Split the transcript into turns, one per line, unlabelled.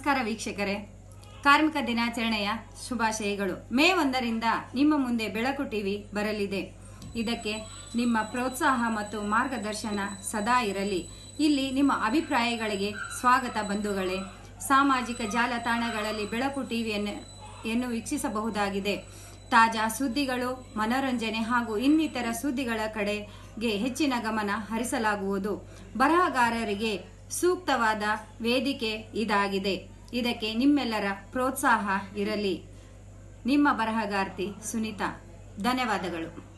ನಮಸ್ಕಾರ ವೀಕ್ಷಕರೇ ಕಾರ್ಮಿಕ ದಿನಾಚರಣೆಯ ಶುಭಾಶಯಗಳು ಮೇ ಒಂದರಿಂದ ನಿಮ್ಮ ಮುಂದೆ ಬೆಳಕು ಟಿವಿ ಬರಲಿದೆ ಇದಕ್ಕೆ ನಿಮ್ಮ ಪ್ರೋತ್ಸಾಹ ಮತ್ತು ಮಾರ್ಗದರ್ಶನ ಸದಾ ಇರಲಿ ಇಲ್ಲಿ ನಿಮ್ಮ ಅಭಿಪ್ರಾಯಗಳಿಗೆ ಸ್ವಾಗತ ಬಂಧುಗಳೇ ಸಾಮಾಜಿಕ ಜಾಲತಾಣಗಳಲ್ಲಿ ಬೆಳಕು ಟಿವಿಯನ್ನು ಯನ್ನು ವೀಕ್ಷಿಸಬಹುದಾಗಿದೆ ತಾಜಾ ಸುದ್ದಿಗಳು ಮನೋರಂಜನೆ ಹಾಗೂ ಇನ್ನಿತರ ಸುದ್ದಿಗಳ ಕಡೆಗೆ ಹೆಚ್ಚಿನ ಗಮನ ಹರಿಸಲಾಗುವುದು ಬರಹಗಾರರಿಗೆ ಸೂಕ್ತವಾದ ವೇದಿಕೆ ಇದಾಗಿದೆ ಇದಕ್ಕೆ ನಿಮ್ಮೆಲ್ಲರ ಪ್ರೋತ್ಸಾಹ ಇರಲಿ ನಿಮ್ಮ ಬರಹಗಾರ್ತಿ ಸುನೀತಾ ಧನ್ಯವಾದಗಳು